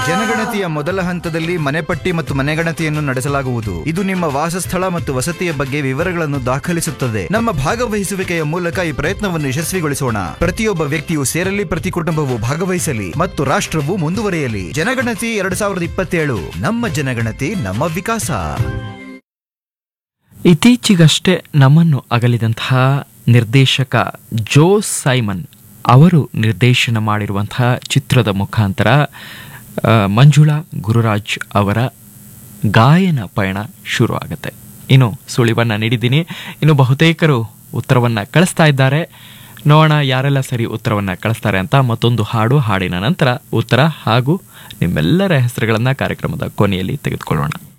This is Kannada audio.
ಜನಗಣತಿಯ ಮೊದಲ ಹಂತದಲ್ಲಿ ಮನೆಪಟ್ಟಿ ಮತ್ತು ಮನೆಗಣತಿಯನ್ನು ನಡೆಸಲಾಗುವುದು ಇದು ನಿಮ್ಮ ವಾಸಸ್ಥಳ ಮತ್ತು ವಸತಿಯ ಬಗ್ಗೆ ವಿವರಗಳನ್ನು ದಾಖಲಿಸುತ್ತದೆ ನಮ್ಮ ಭಾಗವಹಿಸುವಿಕೆಯ ಮೂಲಕ ಈ ಪ್ರಯತ್ನವನ್ನು ಯಶಸ್ವಿಗೊಳಿಸೋಣ ಪ್ರತಿಯೊಬ್ಬ ವ್ಯಕ್ತಿಯು ಸೇರಲಿ ಪ್ರತಿ ಕುಟುಂಬವು ಭಾಗವಹಿಸಲಿ ಮತ್ತು ರಾಷ್ಟ್ರವು ಮುಂದುವರಿಯಲಿ ಜನಗಣತಿ ಎರಡ್ ಸಾವಿರದ ಇಪ್ಪತ್ತೇಳು ನಮ್ಮ ಜನಗಣತಿ ನಮ್ಮ ವಿಕಾಸ ಇತ್ತೀಚೆಗಷ್ಟೇ ನಮ್ಮನ್ನು ಅಗಲಿದಂತಹ ನಿರ್ದೇಶಕ ಜೋ ಸೈಮನ್ ಅವರು ನಿರ್ದೇಶನ ಮಾಡಿರುವಂತಹ ಚಿತ್ರದ ಮುಖಾಂತರ ಆ, ಮಂಜುಳಾ ಗುರುರಾಜ್ ಅವರ ಗಾಯನ ಪಯಣ ಶುರು ಆಗುತ್ತೆ ಇನ್ನು ಸುಳಿವನ್ನು ನೀಡಿದ್ದೀನಿ ಇನ್ನು ಬಹುತೇಕರು ಉತ್ತರವನ್ನು ಕಳಿಸ್ತಾ ಇದ್ದಾರೆ ನೋಡೋಣ ಯಾರೆಲ್ಲ ಸರಿ ಉತ್ತರವನ್ನು ಕಳಿಸ್ತಾರೆ ಅಂತ ಮತ್ತೊಂದು ಹಾಡು ಹಾಡಿನ ನಂತರ ಉತ್ತರ ಹಾಗೂ ನಿಮ್ಮೆಲ್ಲರ ಹೆಸರುಗಳನ್ನು ಕಾರ್ಯಕ್ರಮದ ಕೊನೆಯಲ್ಲಿ ತೆಗೆದುಕೊಳ್ಳೋಣ